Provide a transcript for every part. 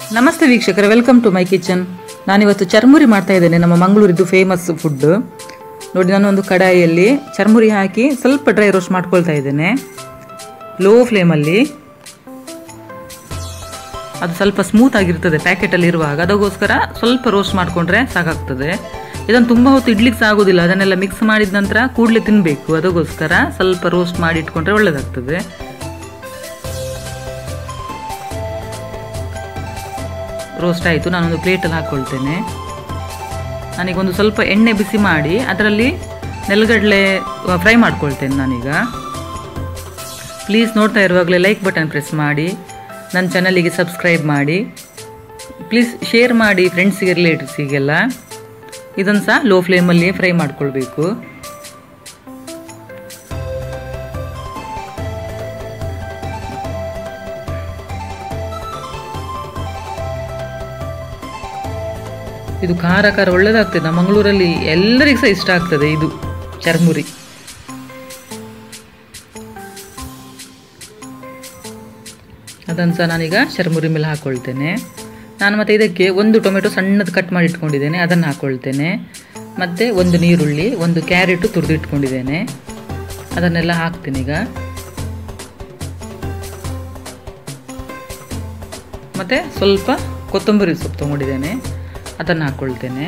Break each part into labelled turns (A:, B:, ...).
A: ನಮಸ್ತೆ ವೀಕ್ಷಕರೇ welcome to my kitchen ನಾನಿವತ್ತು ಚರ್ಮುರಿ ಮಾಡ್ತಾ ಇದ್ದೇನೆ ನಮ್ಮ ಮಂಗಳೂರಿದ್ದು ಫೇಮಸ್ ಫುಡ್ ನೋಡಿ ನಾನು ಒಂದು ಕಡಾಯಿಯಲ್ಲಿ ಚರ್ಮುರಿ ಹಾಕಿ ಸ್ವಲ್ಪ ಡ್ರೈ ರೋಸ್ಟ್ ಮಾಡ್ಕೊಳ್ತಾ ಇದ್ದೇನೆ ಲೋ ಫ್ಲೇಮಲ್ಲಿ ಅದು ಸ್ವಲ್ಪ ಸ್ಮೂತ್ ಆಗಿರ್ತದೆ ಪ್ಯಾಕೆಟಲ್ಲಿ ಇರುವಾಗ ಅದಕ್ಕೋಸ್ಕರ ಸ್ವಲ್ಪ ರೋಸ್ಟ್ ಮಾಡಿಕೊಂಡ್ರೆ ಸಾಕಾಗ್ತದೆ ಇದನ್ನು ತುಂಬ ಹೊತ್ತು ಇಡ್ಲಿಕ್ಕೆ ಸಹ ಆಗೋದಿಲ್ಲ ಅದನ್ನೆಲ್ಲ ಮಿಕ್ಸ್ ಮಾಡಿದ ನಂತರ ಕೂಡಲೇ ತಿನ್ನಬೇಕು ಅದಕ್ಕೋಸ್ಕರ ಸ್ವಲ್ಪ ರೋಸ್ಟ್ ಮಾಡಿ ಇಟ್ಕೊಂಡ್ರೆ ಒಳ್ಳೆಯದಾಗ್ತದೆ ರೋಸ್ಟ್ ಆಯಿತು ನಾನೊಂದು ಪ್ಲೇಟಲ್ಲಿ ಹಾಕ್ಕೊಳ್ತೇನೆ ನಾನೀಗೊಂದು ಸ್ವಲ್ಪ ಎಣ್ಣೆ ಬಿಸಿ ಮಾಡಿ ಅದರಲ್ಲಿ ನೆಲಗಡಲೆ ಫ್ರೈ ಮಾಡ್ಕೊಳ್ತೇನೆ ನಾನೀಗ ಪ್ಲೀಸ್ ನೋಡ್ತಾ ಇರುವಾಗಲೇ ಲೈಕ್ ಬಟನ್ ಪ್ರೆಸ್ ಮಾಡಿ ನನ್ನ ಚಾನಲಿಗೆ ಸಬ್ಸ್ಕ್ರೈಬ್ ಮಾಡಿ ಪ್ಲೀಸ್ ಶೇರ್ ಮಾಡಿ ಫ್ರೆಂಡ್ಸಿಗೆ ರಿಲೇಟಿವ್ಸಿಗೆಲ್ಲ ಇದನ್ನು ಸಹ ಲೋ ಫ್ಲೇಮಲ್ಲಿ ಫ್ರೈ ಮಾಡ್ಕೊಳ್ಬೇಕು ಇದು ಖಾರ ಖಾರ ಒಳ್ಳೆದಾಗ್ತದೆ ನಮ್ಮ ಮಂಗಳೂರಲ್ಲಿ ಎಲ್ಲರಿಗೂ ಸಹ ಇಷ್ಟ ಆಗ್ತದೆ ಇದು ಚರ್ಮುರಿ ಅದನ್ನು ಸಹ ನಾನೀಗ ಚರ್ಮುರಿ ಮೇಲೆ ಹಾಕ್ಕೊಳ್ತೇನೆ ನಾನು ಮತ್ತು ಇದಕ್ಕೆ ಒಂದು ಟೊಮೆಟೊ ಸಣ್ಣದು ಕಟ್ ಮಾಡಿ ಇಟ್ಕೊಂಡಿದ್ದೇನೆ ಅದನ್ನು ಹಾಕ್ಕೊಳ್ತೇನೆ ಮತ್ತು ಒಂದು ನೀರುಳ್ಳಿ ಒಂದು ಕ್ಯಾರೆಟು ತುರಿದು ಇಟ್ಕೊಂಡಿದ್ದೇನೆ ಅದನ್ನೆಲ್ಲ ಹಾಕ್ತೀನಿ ಈಗ ಮತ್ತು ಸ್ವಲ್ಪ ಕೊತ್ತಂಬರಿ ಸೊಪ್ಪು ತೊಗೊಂಡಿದ್ದೇನೆ ಅದನ್ನು ಹಾಕ್ಕೊಳ್ತೇನೆ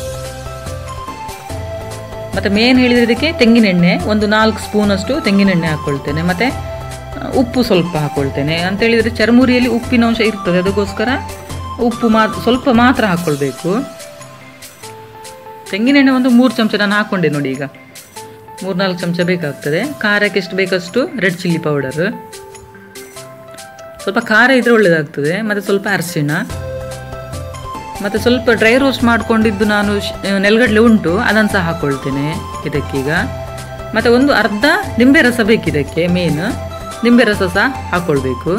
A: ಮತ್ತು ಮೇನ್ ಹೇಳಿದರೆ ಇದಕ್ಕೆ ತೆಂಗಿನೆಣ್ಣೆ ಒಂದು ನಾಲ್ಕು ಸ್ಪೂನಷ್ಟು ತೆಂಗಿನೆಣ್ಣೆ ಹಾಕ್ಕೊಳ್ತೇನೆ ಮತ್ತು ಉಪ್ಪು ಸ್ವಲ್ಪ ಹಾಕ್ಕೊಳ್ತೇನೆ ಅಂತ ಹೇಳಿದರೆ ಚರ್ಮುರಿಯಲ್ಲಿ ಉಪ್ಪಿನ ಅಂಶ ಇರ್ತದೆ ಅದಕ್ಕೋಸ್ಕರ ಉಪ್ಪು ಮಾ ಸ್ವಲ್ಪ ಮಾತ್ರ ಹಾಕ್ಕೊಳ್ಬೇಕು ತೆಂಗಿನೆಣ್ಣೆ ಒಂದು ಮೂರು ಚಮಚ ನಾನು ಹಾಕ್ಕೊಂಡೆ ನೋಡಿ ಈಗ ಮೂರು ನಾಲ್ಕು ಚಮಚ ಬೇಕಾಗ್ತದೆ ಖಾರಕ್ಕೆ ಎಷ್ಟು ಬೇಕಷ್ಟು ರೆಡ್ ಚಿಲ್ಲಿ ಪೌಡರ್ ಸ್ವಲ್ಪ ಖಾರ ಇದ್ರೆ ಒಳ್ಳೆಯದಾಗ್ತದೆ ಮತ್ತು ಸ್ವಲ್ಪ ಅರಶಿಣ ಮತ್ತು ಸ್ವಲ್ಪ ಡ್ರೈ ರೋಸ್ಟ್ ಮಾಡ್ಕೊಂಡಿದ್ದು ನಾನು ನೆಲಗಡಲೆ ಉಂಟು ಅದನ್ನು ಸಹ ಹಾಕ್ಕೊಳ್ತೇನೆ ಇದಕ್ಕೀಗ ಮತ್ತು ಒಂದು ಅರ್ಧ ನಿಂಬೆ ರಸ ಬೇಕಿದಕ್ಕೆ ಮೇನ್ ನಿಂಬೆ ರಸ ಸಹ ಹಾಕ್ಕೊಳ್ಬೇಕು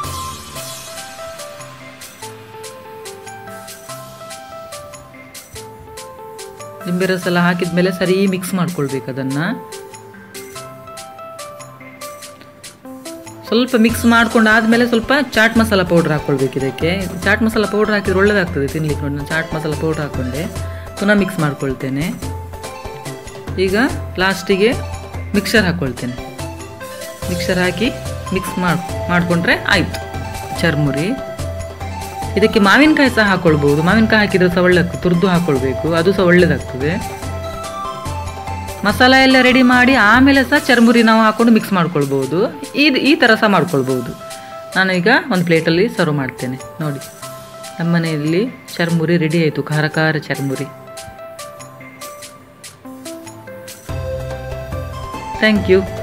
A: ನಿಂಬೆ ರಸ ಎಲ್ಲ ಹಾಕಿದ ಮೇಲೆ ಸರಿ ಮಿಕ್ಸ್ ಮಾಡ್ಕೊಳ್ಬೇಕು ಅದನ್ನು ಸ್ವಲ್ಪ ಮಿಕ್ಸ್ ಮಾಡ್ಕೊಂಡು ಆದಮೇಲೆ ಸ್ವಲ್ಪ ಚಾಟ್ ಮಸಾಲ ಪೌಡ್ರ್ ಹಾಕ್ಕೊಳ್ಬೇಕು ಇದಕ್ಕೆ ಚಾಟ್ ಮಸಾಲ ಪೌಡ್ರ್ ಹಾಕಿದ್ರೆ ಒಳ್ಳೆದಾಗ್ತದೆ ತಿನ್ಲಿಕ್ಕೆ ನೋಡಿ ನಾನು ಚಾಟ್ ಮಸಾಲ ಪೌಡ್ರ್ ಹಾಕ್ಕೊಂಡೆ ಪುನಃ ಮಿಕ್ಸ್ ಮಾಡ್ಕೊಳ್ತೇನೆ ಈಗ ಲಾಸ್ಟಿಗೆ ಮಿಕ್ಸರ್ ಹಾಕ್ಕೊಳ್ತೇನೆ ಮಿಕ್ಸರ್ ಹಾಕಿ ಮಿಕ್ಸ್ ಮಾಡಿ ಮಾಡಿಕೊಂಡ್ರೆ ಆಯಿತು ಚರ್ಮುರಿ ಇದಕ್ಕೆ ಮಾವಿನಕಾಯಿ ಸಹ ಹಾಕ್ಕೊಳ್ಬೋದು ಮಾವಿನಕಾಯಿ ಹಾಕಿದ್ರೆ ಸಹ ಒಳ್ಳೆ ತುರಿದು ಹಾಕ್ಕೊಳ್ಬೇಕು ಅದು ಸಹ ಒಳ್ಳೆಯದಾಗ್ತದೆ ಮಸಾಲ ಎಲ್ಲ ರೆಡಿ ಮಾಡಿ ಆಮೇಲೆ ಸಹ ಚರ್ಮುರಿ ನಾವು ಹಾಕ್ಕೊಂಡು ಮಿಕ್ಸ್ ಮಾಡ್ಕೊಳ್ಬೋದು ಇದು ಈ ಥರ ಸಹ ಮಾಡ್ಕೊಳ್ಬೋದು ನಾನೀಗ ಒಂದು ಪ್ಲೇಟಲ್ಲಿ ಸರ್ವ್ ಮಾಡ್ತೇನೆ ನೋಡಿ ನಮ್ಮ ಮನೆಯಲ್ಲಿ ಚರ್ಮುರಿ ರೆಡಿ ಆಯಿತು ಖಾರ ಖಾರ ಚರ್ಮುರಿ ಥ್ಯಾಂಕ್ ಯು